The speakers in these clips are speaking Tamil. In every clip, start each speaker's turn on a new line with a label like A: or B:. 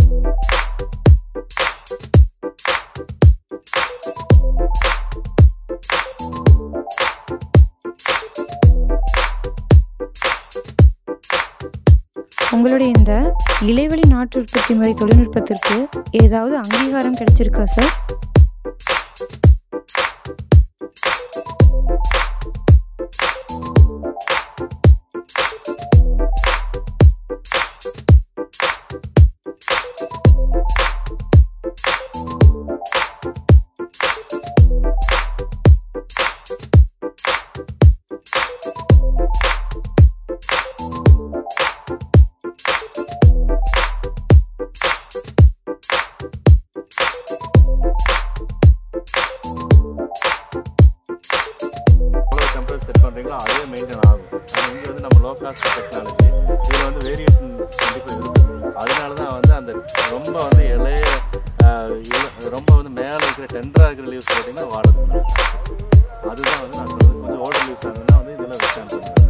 A: உங்களுடைய இந்த இலைவழி நாட்டு உற்பத்தி முறை தொழில்நுட்பத்திற்கு ஏதாவது அங்கீகாரம் கிடைச்சிருக்கா சார்
B: எவ்வளோ டெம்பரேச்சர் செட் பண்ணுறீங்களோ அதே மெயின்டைன் ஆகும் ஆனால் இங்கே வந்து நம்ம லோ காஸ்ட் டெக்னாலஜி இதில் வந்து வேரியேஷன் கண்டிப்பாக இருக்குது அதனால தான் வந்து அந்த ரொம்ப வந்து இளைய ஆஹ், இள- ரொம்ப வந்து மேலே இருக்கிற டெண்டராக இருக்கிற லீவ்ஸ் பார்த்தீங்கன்னா வாடுது அதுதான் வந்து நான் சொல்றது கொஞ்சம் ஓல்டர் லீவ்ஸ் ஆகுதுன்னா வந்து இதில் விட்டாங்க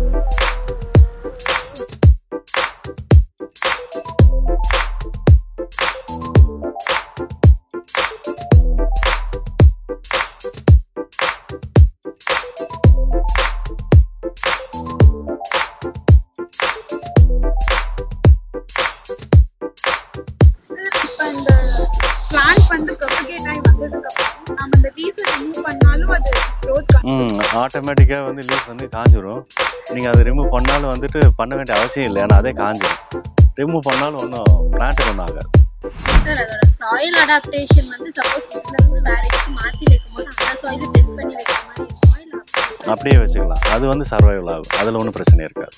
C: சார் இப்போ இந்த பிளான்ட் வந்து ப்ரொபகேட் ஆகி வந்ததுக்கு அப்புறம் நம்ம இந்த லீஸை ரிமூவ் பண்ணாலும் அது க்ரோத்
B: ம் ஆட்டோமேட்டிக்காக வந்து லீஃப் வந்து காஞ்சிரும் நீங்கள் அதை ரிமூவ் பண்ணாலும் வந்துட்டு பண்ண வேண்டிய அவசியம் இல்லை ஏன்னா அதே காஞ்சிரும் ரிமூவ் பண்ணாலும் ஒன்றும் பிளான்ட்டுக்கு ஒன்றும் ஆகாது
C: சார் அதோட சாயில் அடாப்டேஷன் வந்து சப்போஸ் இதுல இருந்து வேற எதுக்கு மாத்தி வைக்கும்போது அந்த சாயில் டெஸ்ட் பண்ணி வைக்கிற மாதிரி இருக்குமா இல்ல அப்படி
B: அப்படியே வச்சுக்கலாம் அது வந்து சர்வைவல் ஆகும் அதில் ஒன்றும் பிரச்சனை இருக்காது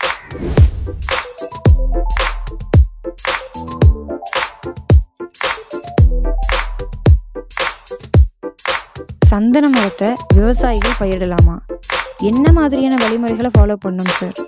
A: சந்தன மரத்தை விவசாயிகள் பயிரிடலாமா என்ன மாதிரியான வழிமுறைகளை ஃபாலோ பண்ணணும் சார்